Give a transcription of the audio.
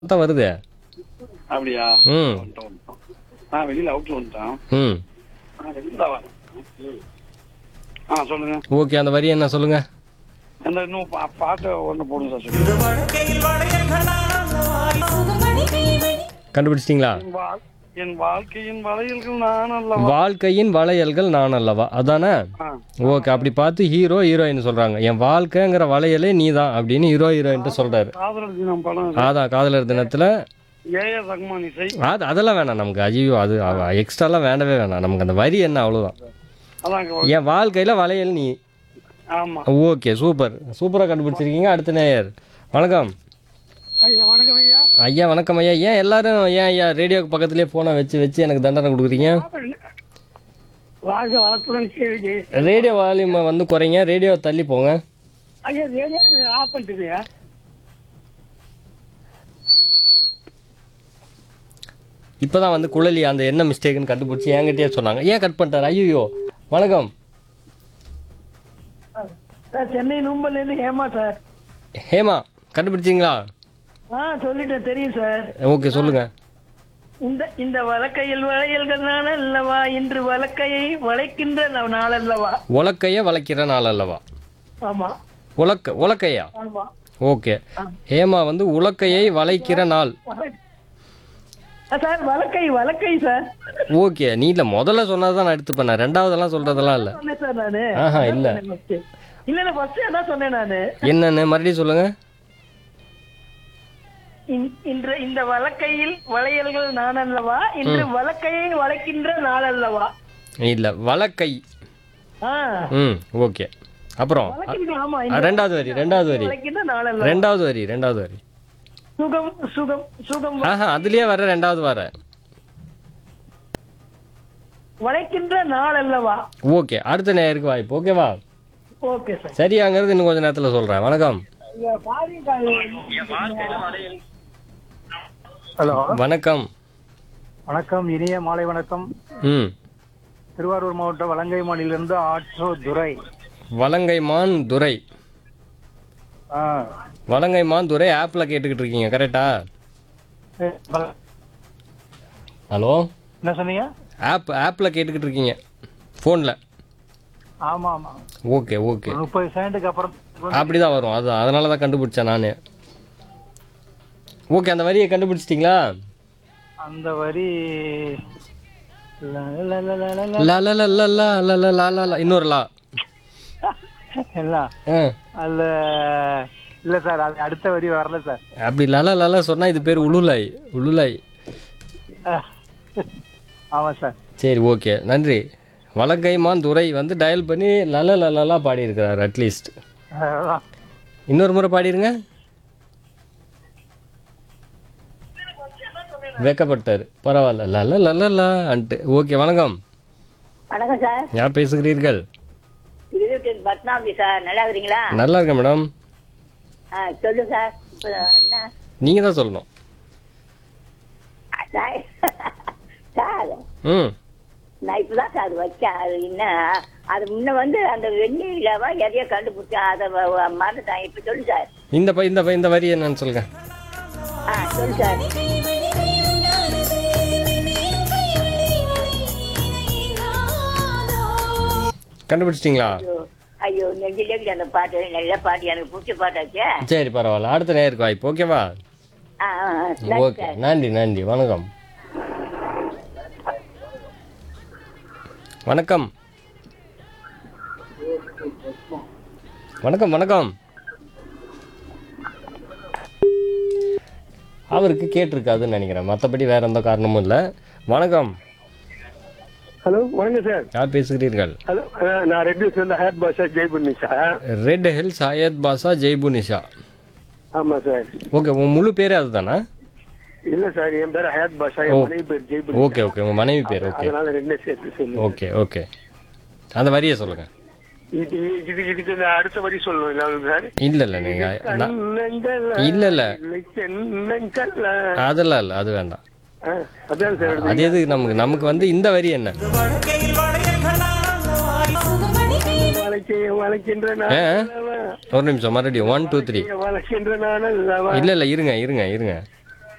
தான் வருது அப்படியா ம் வந்துட்டோம், வந்துட்டோம். நான் வெளியில அவுட்ல வந்துட்டேன் ம் நான் வெளியில வரேன் ஆ சொல்லுங்க ஓகே அந்த வரி என்ன சொல்லுங்க அந்த இன்னும் பா- பாட்டை ஒன்று போடுங்க சார் சொல்லுங்க கண்டுபிடிச்சிட்டிங்களா என் வாழ்- என் வாழ்க்கையின் வளையல்கள் நான் அல்லவா வாழ்க்கையின் வளையல்கள் நான் அல்லவா அதானே ஆ, ஓகே அப்படி பார்த்து ஹீரோ ஹீரோயின் சொல்றாங்க என் வாழ்க்கைங்கிற வளையலே நீ தான் அப்படின்னு ஹீரோ ஹீரோயின்ட்டு சொல்றாரு காதலர் தினம் படம் அதான் காதலர் தினத்துல ஏஆர் ரஹ்மான் இசை அது அதெல்லாம் வேணாம் நமக்கு ஐயோ அது எக்ஸ்ட்ராலாம் வேண்டவே வேணாம் நமக்கு அந்த வரி என்ன அவ்வளோதான் அதாங்க என் வாழ்க்கையில் வளையல் நீ ஆமா ஓகே சூப்பர் சூப்பராக கண்டுபிடிச்சிருக்கீங்க அடுத்த நேயர் வணக்கம் ஐயா வணக்கம் ஐயா ஐயா வணக்கம் ஐயா ஏன் எல்லாரும் ஏன் ஐயா ரேடியோக்கு பக்கத்துலேயே ஃபோனை வச்சு வச்சு எனக்கு தண்டனை கொடுக்குறீங்க வாழ்க வளத்துடன் கேள்வி ரேடியோ வால்யூமை வந்து குறைங்க ரேடியோ தள்ளி போங்க ஐயா ரேடியோ ஆஃப் பண்ணிட்டுங்க இப்போ தான் வந்து குழலி அந்த என்ன மிஸ்டேக்குன்னு கண்டுபிடிச்சி என்கிட்டயே சொன்னாங்க ஏன் கட் பண்ணிட்டாரு ஐயோ வணக்கம் சார் சென்னை நும்பல்லேருந்து ஹேமா சார் ஹேமா கண்டுபிடிச்சிங்களா ஆ சொல்லிட்டேன் தெரியும் சார் ஓகே சொல்லுங்க இந்த இந்த வழக்கையில் வளையல்கள் நான் அல்லவா இன்று வழக்கையை வளைக்கின்ற நாள் அல்லவா உலக்கைய வளைக்கிற நாள் அல்லவா ஆமா உலக்க உலக்கையா ஆமா ஓகே ஹேமா வந்து உலக்கையை வளைக்கிற நாள் ஆ, சார் வழக்கை வழக்கை சார் ஓகே நீ இல்லை முதல்ல சொன்னதான் நான் எடுத்து பண்ணேன் ரெண்டாவதெல்லாம் சொல்றதெல்லாம் இல்லை சொன்னேன் சார் நானு ஆஹா இல்லை இல்ல இல்ல ஃபர்ஸ்ட் அதான் சொன்னேன் நானு என்னன்னு மறுபடியும் சொல்லுங்க இன்- இன்று இந்த வழக்கையில் வளையல்கள் நான் அல்லவா இன்று வழக்கையை வளைக்கின்ற நாள் அல்லவா இல்லை வலக்கை ஆ ம் ஓகே அப்புறம் வளைக்கின்ற ஆமா அ, இந்த ரெண்டாவது வரி ரெண்டாவது வரி வளைக்கின்ற நாள் அல்லவா ரெண்டாவது வரி ரெண்டாவது வரி சுகம் சுகம் சுகம் ஆஹா அதுலயே வர ரெண்டாவது வர வளைக்கின்ற நாள் அல்லவா ஓகே அடுத்த நேருக்கு வாய்ப்பு ஓகேவா ஓகே சார் சரியாங்கிறது இன்னும் கொஞ்ச நேரத்தில் சொல்கிறேன் வணக்கம் ஹலோ வணக்கம் வணக்கம் இனிய மாலை வணக்கம் ம் திருவாரூர் மாவட்டம் வலங்கை மாநிலிருந்து ஆற்றோ துரை வலங்கைமான் துரை ஆ. வலங்கைமான் துரை ஆப்பில் கேட்டுக்கிட்டு இருக்கீங்க கரெக்டா ஏ, வல- ஹலோ என்ன சொன்னீங்க ஆப் ஆப்பில் கேட்டுக்கிட்டு இருக்கீங்க ஃபோனில் ஆமா ஆமா ஓகே ஓகே ஒரு முப்பது செகண்டுக்கு அப்புறம் அப்படி தான் வரும் அது அதனால தான் கண்டுபிடிச்சேன் நான் ஓகே அந்த வரியை கண்டுபிடிச்சிட்டிங்களா அந்த வரி ல- ல- ல- ல- ல- ல- லா லா லா லா லா லா லா லா லா லா இன்னொரு லா இல்ல ஆ அதுல இல்ல சார் அது அடுத்த வரி வரல சார் அப்படி லல லல சொன்னா இது பேர் உளுலாய் உளுலாய் ஆமா சார் சரி ஓகே நன்றி வலங்கைமான் துரை வந்து டயல் பண்ணி லல லலலா பாடியிருக்கிறார் அட்லீஸ்ட் அதான். இன்னொரு முறை பாடிருங்க வெக்கப்பட்டார் பரவாயில்ல லல லலலா அன்ட்டு ஓகே வணக்கம் வணக்கம் சார் யார் பேசுகிறீர்கள் இருபத்தி பத்மாவதி சார் நல்லா இருக்கிறீங்களா நல்லா இருக்கேன் மேடம் ஆ சொல்லு சார் இப்ப என்ன நீங்கள் தான் சொல்லணும் சார் சார் ம் நான் இப்பதான் சார் வச்சேன் அது என்ன அது முன்ன வந்து அந்த வெந்நீர்லவா எதையோ கண்டுபிடிச்சேன் அதை வ- வ- மறந்துட்டேன் இப்ப சொல்லு சார் இந்த ப- இந்த ப- இந்த வரி என்னன்னு சொல்லுங்க ஆ சொல்லு சார் கண்டுபிடிச்சிட்டிங்களா ஐயோ ஐயோ நெஞ்சிலே இருக்குது அந்த பாட்டு நல்ல பாட்டு எனக்கு பிடிச்ச பாட்டாச்சே சரி பரவாயில்ல அடுத்த நேருக்கு வாய்ப்பு ஓகேவா ஆ ஆ, ஆ, நன்றி ஓகே சார் நன்றி நன்றி வணக்கம் வணக்கம் வணக்கம் வணக்கம் அவருக்கு கேட்டிருக்காதுன்னு நினைக்கிறேன் மற்றபடி வேற எந்த காரணமும் இல்லை வணக்கம் ஹலோ வணக்கம் சார் யார் பேசுகிறீர்கள் ஹலோ அஹ், நான் ரெட்டி சொல்ல ஹேட் Basha Jaibunni sir Red Hills அயத் பாஷா ஜெய்புனிஷா ஆமா சார் ஓகே உன் முழு பேரே அதுதானா இல்ல சார் என் பேர் ஹேட் பாஷா என் மனைவி பேர் ஜெய்புன்னி ஓகே ஓகே உங்கள் மனைவி பேர் ஓகே அதனால ரெண்டே சேர்த்து சொல்லு ஓகே ஓகே அந்த வரியை சொல்லுங்கள் இது இது இதுக்கு நான் அடுத்த வரி சொல்லணும் இல்ல சார் இல்லை இல்லை நீங்கள் நான் கண்ணங்கள் இல்ல, இல்ல. சென்னங்கள் அதெல்லாம் இல்லை அது வேண்டாம் அதான் சார் அது எது நமக்கு நமக்கு வந்து இந்த வரி என்ன வளைக்க வளைக்கின்ற ஆ? நான் ஒரு நிமிஷம் மறுபடியும் ஒன் டூ த்ரீ வளைக்கின்ற நான் அல்லவா இல்லை இல்லை இருங்க இருங்க இருங்க